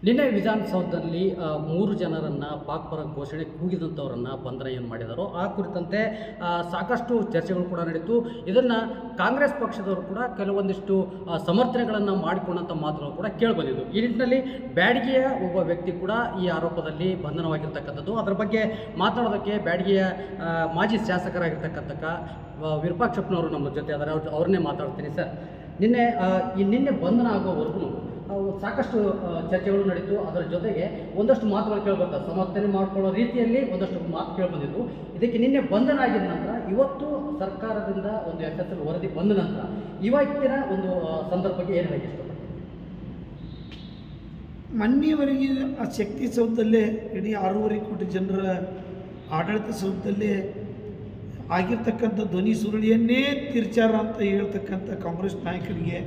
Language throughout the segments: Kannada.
ನಿನ್ನೆ ವಿಧಾನಸೌಧದಲ್ಲಿ ಆ, ಮೂರು ಜನರನ್ನ ಪಾಕ್ ಪರ ಘೋಷಣೆ ಕೂಗಿದಂಥವರನ್ನ ಬಂಧನ ಏನು ಮಾಡಿದಾರೋ ಆ ಕುರಿತಂತೆ ಆ, ಸಾಕಷ್ಟು ಚರ್ಚೆಗಳು ಕೂಡ ನಡೀತು ಇದನ್ನ ಕಾಂಗ್ರೆಸ್ ಪಕ್ಷದವರು ಕೂಡ ಕೆಲವೊಂದಿಷ್ಟು ಆ, ಸಮರ್ಥನೆಗಳನ್ನು ಮಾಡಿಕೊಂಡಂಥ ಮಾತುಗಳು ಕೂಡ ಕೇಳಿಬಂದಿದ್ದು ಈ ನಿಟ್ಟಿನಲ್ಲಿ ಬ್ಯಾಡಗಿಯ ಒಬ್ಬ ವ್ಯಕ್ತಿ ಕೂಡ ಈ ಆರೋಪದಲ್ಲಿ ಬಂಧನವಾಗಿರ್ತಕ್ಕಂಥದ್ದು ಅದರ ಬಗ್ಗೆ ಮಾತನಾಡೋದಕ್ಕೆ ಬ್ಯಾಡಗಿಯ ಆ, ಮಾಜಿ ಶಾಸಕರಾಗಿರ್ತಕ್ಕಂಥ ಆ, ವಿರೂಪಾಕ್ಷಪ್ಪನವರು ನಮ್ಮ ಜೊತೆ ಅದರ ಅವ್ರನ್ನೇ ಮಾತಾಡ್ತೀನಿ ಸರ್ ನಿನ್ನೆ ಆ, ಈ ನಿನ್ನೆ ಬಂಧನ ಆಗುವವರೆಗೂ ಸಾಕಷ್ಟು ಆ, ಚರ್ಚೆಗಳು ನಡೀತು ಅದರ ಜೊತೆಗೆ ಒಂದಷ್ಟು ಮಾತುಗಳು ಕೇಳಿಬರ್ತದೆ ಸಮರ್ಥನೆ ಮಾಡ್ಕೊಳ್ಳೋ ರೀತಿಯಲ್ಲಿ ಒಂದಷ್ಟು ಮಾತು ಕೇಳಿಬಂದಿದ್ದು ಇದಕ್ಕೆ ನಿನ್ನೆ ಬಂಧನ ಆಗಿದ ನಂತರ ಇವತ್ತು ಸರ್ಕಾರದಿಂದ ಒಂದು ಎಫ್ ಎಸ್ ಎಲ್ ವರದಿ ಬಂದ ನಂತರ ಇವತ್ತಿನ ಒಂದು ಆ, ಸಂದರ್ಭಕ್ಕೆ ಏನು ಹೇಗೆ ಇಷ್ಟಪಡ್ತೀನಿ ಮೊನ್ನೆಯವರೆಗೆ ಆ ಶಕ್ತಿ ಸೌಧದಲ್ಲೇ ಇಡೀ ಆರೂವರೆ ಕೋಟಿ ಜನರ ಆಡಳಿತ ಸೌಧದಲ್ಲೇ ಆಗಿರ್ತಕ್ಕಂಥ ಧ್ವನಿ ಸುರುಳಿಯನ್ನೇ ತಿರ್ಚಾರ ಅಂತ ಹೇಳ್ತಕ್ಕಂಥ ಕಾಂಗ್ರೆಸ್ ನಾಯಕರಿಗೆ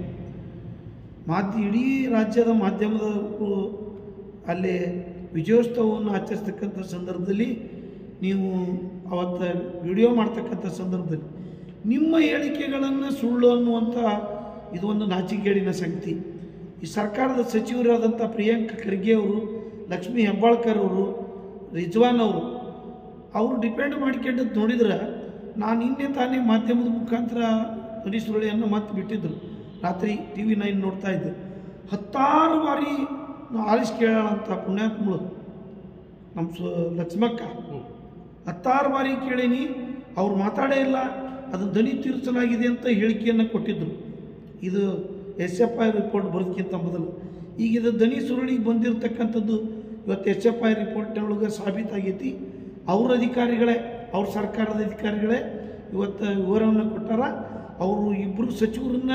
ಮಾಧ್ಯ ಇಡೀ ರಾಜ್ಯದ ಮಾಧ್ಯಮದವರು ಅಲ್ಲಿ ವಿಜಯೋತ್ಸವವನ್ನು ಆಚರಿಸ್ತಕ್ಕಂಥ ಸಂದರ್ಭದಲ್ಲಿ ನೀವು ಅವತ್ತು ವಿಡಿಯೋ ಮಾಡ್ತಕ್ಕಂಥ ಸಂದರ್ಭದಲ್ಲಿ ನಿಮ್ಮ ಹೇಳಿಕೆಗಳನ್ನು ಸುಳ್ಳು ಅನ್ನುವಂಥ ಇದು ಒಂದು ನಾಚಿಕೆಗೇಡಿನ ಸಂಗತಿ ಈ ಸರ್ಕಾರದ ಸಚಿವರಾದಂಥ ಪ್ರಿಯಾಂಕ ಖರ್ಗೆ ಅವರು ಲಕ್ಷ್ಮೀ ಹೆಬ್ಬಾಳ್ಕರ್ ಅವರು ರಿಜ್ವಾನ್ ಅವರು ಅವರು ಡಿಪೆಂಡ್ ಮಾಡ್ಕೊಂಡದ್ದು ನೋಡಿದ್ರೆ ನಾನು ನಿನ್ನೆ ತಾನೇ ಮಾಧ್ಯಮದ ಮುಖಾಂತರ ಧ್ವನಿ ಸುರುಳಿಯನ್ನು ಮತ್ತೆ ಬಿಟ್ಟಿದ್ದರು ರಾತ್ರಿ ಟಿ ವಿ ನೈನ್ ನೋಡ್ತಾ ಇದ್ದೆ ಹತ್ತಾರು ಬಾರಿ ನಾವು ಆಲಿಸ್ ಕೇಳೋಣ ಅಂತ ಪುಣ್ಯಾತ್ಮಳು ನಮ್ಮ ಸು ಲಕ್ಷ್ಮಕ್ಕ ಹತ್ತಾರು ಬಾರಿ ಕೇಳೀನಿ ಅವ್ರು ಮಾತಾಡೇ ಇಲ್ಲ ಅದು ಧ್ವನಿ ತೀರಿಸಲಾಗಿದೆ ಅಂತ ಹೇಳಿಕೆಯನ್ನು ಕೊಟ್ಟಿದ್ದರು ಇದು ಎಸ್ ಎಫ್ ಐ ರಿಪೋರ್ಟ್ ಬರೋದಕ್ಕಿಂತ ಮೊದಲು ಈಗ ಇದು ಧ್ವನಿ ಸುರುಳಿಗೆ ಬಂದಿರತಕ್ಕಂಥದ್ದು ಇವತ್ತು ಎಸ್ ಎಫ್ ಐ ರಿಪೋರ್ಟ್ನೊಳಗೆ ಸಾಬೀತಾಗೈತಿ ಅವ್ರ ಅಧಿಕಾರಿಗಳೇ ಅವ್ರ ಸರ್ಕಾರದ ಅಧಿಕಾರಿಗಳೇ ಇವತ್ತು ವಿವರವನ್ನು ಕೊಟ್ಟಾರ ಅವರು ಇಬ್ಬರು ಸಚಿವರನ್ನ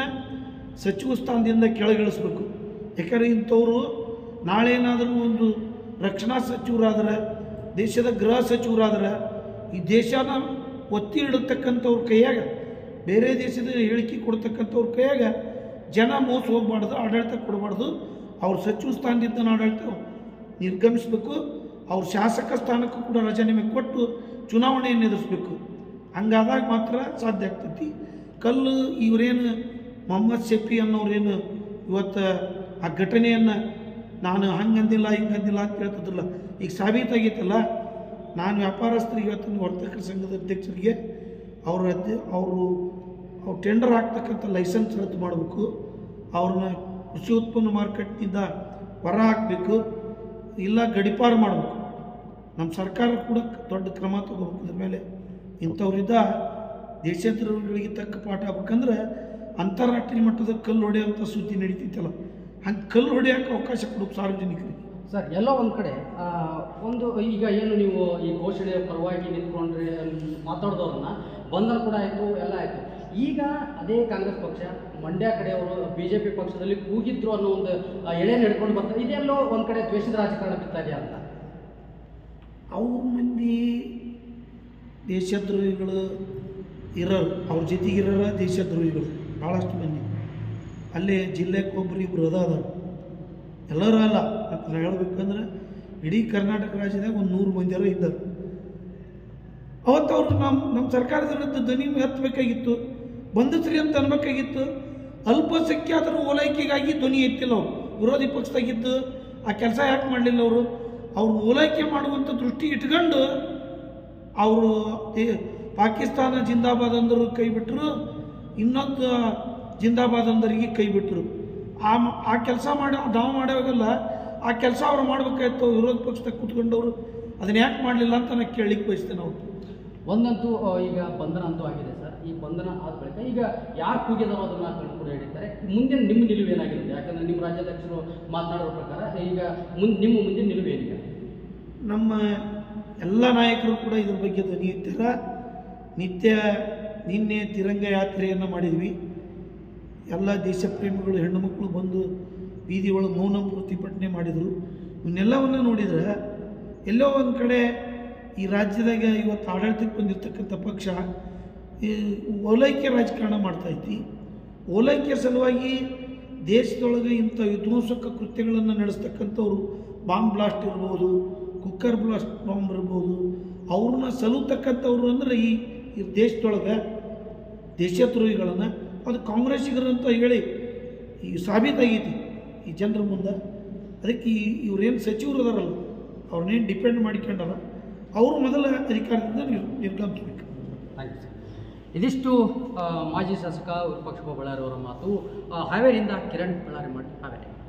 ಸಚಿವ ಸ್ಥಾನದಿಂದ ಕೆಳಗಿಳಿಸ್ಬೇಕು ಯಾಕಂದರೆ ಇಂಥವರು ನಾಳೆ ಏನಾದರೂ ಒಂದು ರಕ್ಷಣಾ ಸಚಿವರಾದ್ರೆ ದೇಶದ ಗೃಹ ಸಚಿವರಾದ್ರೆ ಈ ದೇಶನ ಒತ್ತಿ ಇಡತಕ್ಕಂಥವ್ರ ಕೈಯಾಗ ಬೇರೆ ದೇಶದ ಹೇಳಿಕೆ ಕೊಡ್ತಕ್ಕಂಥವ್ರ ಕೈಯಾಗ ಜನ ಮೋಸ ಹೋಗ್ಬಾರ್ದು ಆಡಳಿತ ಕೊಡಬಾರ್ದು ಅವ್ರ ಸಚಿವ ಸ್ಥಾನದಿಂದ ಆಡಳಿತ ನಿರ್ಗಮಿಸಬೇಕು ಅವ್ರ ಶಾಸಕ ಸ್ಥಾನಕ್ಕೂ ಕೂಡ ರಜೆ ಕೊಟ್ಟು ಚುನಾವಣೆಯನ್ನು ಎದುರಿಸ್ಬೇಕು ಹಂಗಾದಾಗ ಮಾತ್ರ ಸಾಧ್ಯ ಆಗ್ತೈತಿ ಕಲ್ಲು ಇವರೇನು ಮೊಹಮ್ಮದ್ ಶಫಿ ಅನ್ನೋರೇನು ಇವತ್ತು ಆ ಘಟನೆಯನ್ನು ನಾನು ಹಂಗಂದಿಲ್ಲ ಹಿಂಗಂದಿಲ್ಲ ಅಂತ ಹೇಳ್ತಿದ್ರಲ್ಲ ಈಗ ಸಾಬೀತಾಗೈತಲ್ಲ ನಾನು ವ್ಯಾಪಾರಸ್ಥರಿಗೆ ಇವತ್ತು ವರ್ತಕರ ಸಂಘದ ಅಧ್ಯಕ್ಷರಿಗೆ ಅವ್ರ ಅಧ್ಯ ಅವರು ಅವ್ರು ಟೆಂಡರ್ ಹಾಕ್ತಕ್ಕಂಥ ಲೈಸೆನ್ಸ್ ರದ್ದು ಮಾಡಬೇಕು ಅವ್ರನ್ನ ಕೃಷಿ ಉತ್ಪನ್ನ ಮಾರ್ಕೆಟ್ನಿಂದ ಹೊರ ಹಾಕಬೇಕು ಇಲ್ಲ ಗಡಿಪಾರು ಮಾಡಬೇಕು ನಮ್ಮ ಸರ್ಕಾರ ಕೂಡ ದೊಡ್ಡ ಕ್ರಮ ತಗೋಬೇಕು ಇದ್ರ ಮೇಲೆ ಇಂಥವ್ರಿದ್ದ ದೇಶದ್ರೋಹಿಗಳಿಗೆ ತಕ್ಕ ಪಾಠ ಆಗ್ಬೇಕಂದ್ರೆ ಅಂತಾರಾಷ್ಟ್ರೀಯ ಮಟ್ಟದ ಕಲ್ಲು ಹೊಡೆಯುವಂಥ ಸುದ್ದಿ ನಡೀತಿತ್ತಲ್ಲ ಹಂಗೆ ಕಲ್ಲು ಹೊಡೆಯೋಕೆ ಅವಕಾಶ ಕೊಡಬೇಕು ಸಾರ್ವಜನಿಕರಿಗೆ ಸರ್ ಎಲ್ಲೋ ಒಂದು ಕಡೆ ಆ, ಒಂದು ಈಗ ಏನು ನೀವು ಈ ಘೋಷಣೆಯ ಪರವಾಗಿ ನಿಂತ್ಕೊಂಡ್ರೆ ಮಾತಾಡಿದವ್ರನ್ನ ಬಂಧನ ಕೂಡ ಆಯಿತು ಎಲ್ಲ ಆಯಿತು ಈಗ ಅದೇ ಕಾಂಗ್ರೆಸ್ ಪಕ್ಷ ಮಂಡ್ಯ ಕಡೆಯವರು ಬಿ ಜೆ ಪಿ ಪಕ್ಷದಲ್ಲಿ ಕೂಗಿದ್ರು ಅನ್ನೋ ಒಂದು ಆ, ಎಳೆ ನಡ್ಕೊಂಡು ಬರ್ತಾರೆ ಇದೆಲ್ಲೋ ಒಂದು ಕಡೆ ದ್ವೇಷದ ರಾಜಕಾರಣ ಬಿತ್ತಾ ಇದೆಯಾ ಅಂತ ಅವ್ರ ಮಂದಿ ದೇಶದ್ರೋಹಿಗಳು ಇರೋರು ಅವ್ರ ಜೊತೆಗೆ ಇರೋರ ದೇಶದ್ರೋಹಿಗಳು ಭಾಳಷ್ಟು ಮಂದಿ ಅಲ್ಲೇ ಜಿಲ್ಲೆಗೆ ಒಬ್ರು ಇಬ್ಬರು ಅದ ಅದಾರ ಎಲ್ಲರೂ ಅಲ್ಲ ಅಂತ ನಾ ಹೇಳ್ಬೇಕಂದ್ರೆ ಇಡೀ ಕರ್ನಾಟಕ ರಾಜ್ಯದಾಗ ಒಂದು ನೂರು ಮಂದಿಯರು ಇದ್ದಾರೆ ಅವತ್ತು ಅವರು ನಮ್ಮ ನಮ್ಮ ಸರ್ಕಾರದ ವಿರುದ್ಧ ಧ್ವನಿ ಎತ್ತಬೇಕಾಗಿತ್ತು ಬಂದಿಸ್ರಿ ಅಂತ ಅನ್ಬೇಕಾಗಿತ್ತು ಅಲ್ಪಸಂಖ್ಯಾತರ ಓಲೈಕೆಗಾಗಿ ಧ್ವನಿ ಎತ್ತಿಲ್ಲ ಅವರು ವಿರೋಧಿ ಪಕ್ಷದಾಗಿದ್ದು ಆ ಕೆಲಸ ಯಾಕೆ ಮಾಡಲಿಲ್ಲ ಅವರು ಅವ್ರು ಓಲೈಕೆ ಮಾಡುವಂಥ ದೃಷ್ಟಿ ಇಟ್ಕೊಂಡು ಅವರು ಪಾಕಿಸ್ತಾನ ಜಿಂದಾಬಾದ್ ಅಂದರು ಕೈ ಬಿಟ್ಟರು ಇನ್ನೊಂದು ಜಿಂದಾಬಾದ್ ಅಂದರಿಗೆ ಕೈ ಬಿಟ್ಟರು ಆ ಮ- ಆ ಕೆಲಸ ಮಾಡಿ ನಾವು ಮಾಡೋವಾಗಲ್ಲ ಆ ಕೆಲಸ ಅವ್ರು ಮಾಡ್ಬೇಕಾಯ್ತು ವಿರೋಧ ಪಕ್ಷದಾಗ ಕೂತ್ಕೊಂಡವರು ಅದನ್ನ ಯಾಕೆ ಮಾಡಲಿಲ್ಲ ಅಂತ ನಾನು ಕೇಳಲಿಕ್ಕೆ ಬಯಸ್ತೇನೆ ಅವ್ರು ಒಂದಂತೂ ಆ, ಈಗ ಬಂಧನ ಅಂತೂ ಆಗಿದೆ ಸರ್ ಈ ಬಂಧನ ಆದ ಬಳಿಕ ಈಗ ಯಾರು ಕೂಗಿದಾರೋ ಅದನ್ನ ಕಂಡು ಕೂಡ ಹೇಳಿದ್ದಾರೆ ಮುಂದಿನ ನಿಮ್ಮ ನಿಲುವು ಏನಾಗಿರುತ್ತೆ ಯಾಕಂದ್ರೆ ನಿಮ್ಮ ರಾಜ್ಯಾಧ್ಯಕ್ಷರು ಮಾತನಾಡೋ ಪ್ರಕಾರ ಈಗ ಮುಂದೆ ನಿಮ್ಮ ಮುಂದಿನ ನಿಲುವು ಏನಿದೆ ನಮ್ಮ ಎಲ್ಲ ನಾಯಕರು ಕೂಡ ಇದ್ರ ಬಗ್ಗೆ ಧ್ವನಿ ಎತ್ತಾರ ನಿತ್ಯ ನಿನ್ನೆ ತಿರಂಗ ಯಾತ್ರೆಯನ್ನು ಮಾಡಿದ್ವಿ ಎಲ್ಲ ದೇಶಪ್ರೇಮಿಗಳು ಹೆಣ್ಣು ಮಕ್ಕಳು ಬಂದು ಬೀದಿ ಒಳಗೆ ಮೌನ ಪ್ರತಿಭಟನೆ ಮಾಡಿದರು ಇವನ್ನೆಲ್ಲವನ್ನು ನೋಡಿದ್ರೆ ಎಲ್ಲೋ ಒಂದು ಕಡೆ ಈ ರಾಜ್ಯದಾಗ ಇವತ್ತು ಆಡಳಿತಕ್ಕೆ ಬಂದಿರತಕ್ಕಂಥ ಪಕ್ಷ ಈ ಓಲೈಕೆ ರಾಜಕಾರಣ ಮಾಡ್ತೈತಿ ಓಲೈಕೆ ಸಲುವಾಗಿ ದೇಶದೊಳಗೆ ಇಂಥ ವಿಧ್ವಂಸಕ ಕೃತ್ಯಗಳನ್ನು ನಡೆಸ್ತಕ್ಕಂಥವ್ರು ಬಾಂಬ್ ಬ್ಲಾಸ್ಟ್ ಇರ್ಬೋದು ಕುಕ್ಕರ್ ಬ್ಲಾಸ್ಟ್ ಬಾಂಬ್ ಇರ್ಬೋದು ಅವ್ರನ್ನ ಸಲುತಕ್ಕಂಥವ್ರು ಅಂದರೆ ಈ ಈ ದೇಶದೊಳಗೆ ದೇಶದ್ರೋಹಿಗಳನ್ನು ಅದು ಕಾಂಗ್ರೆಸ್ಸಿಗರು ಅಂತ ಹೇಳಿ ಈ ಸಾಬೀತಾಗೈತಿ ಈ ಜನರ ಮುಂದೆ ಅದಕ್ಕೆ ಈ ಇವ್ರೇನು ಸಚಿವರು ಅದಾರಲ್ಲ ಅವ್ರನ್ನೇನು ಡಿಪೆಂಡ್ ಮಾಡಿಕೊಂಡಾರ ಅವರು ಮೊದಲ ಅಧಿಕಾರದಿಂದ ನಿರ್ ನಿರ್ಗಮಿಸ್ಬೇಕು ಥ್ಯಾಂಕ್ ಯು ಸರ್ ಇದಿಷ್ಟು ಆ, ಮಾಜಿ ಶಾಸಕ ವಿರೂಪಾಕ್ಷಪ್ಪ ಬಳ್ಳಾರಿ ಅವರ ಮಾತು ಆ, ಹಾವೇರಿಯಿಂದ ಕಿರಣ್ ಬಳ್ಳಾರಿ ಮಾಡಿ ಹಾವೇರಿ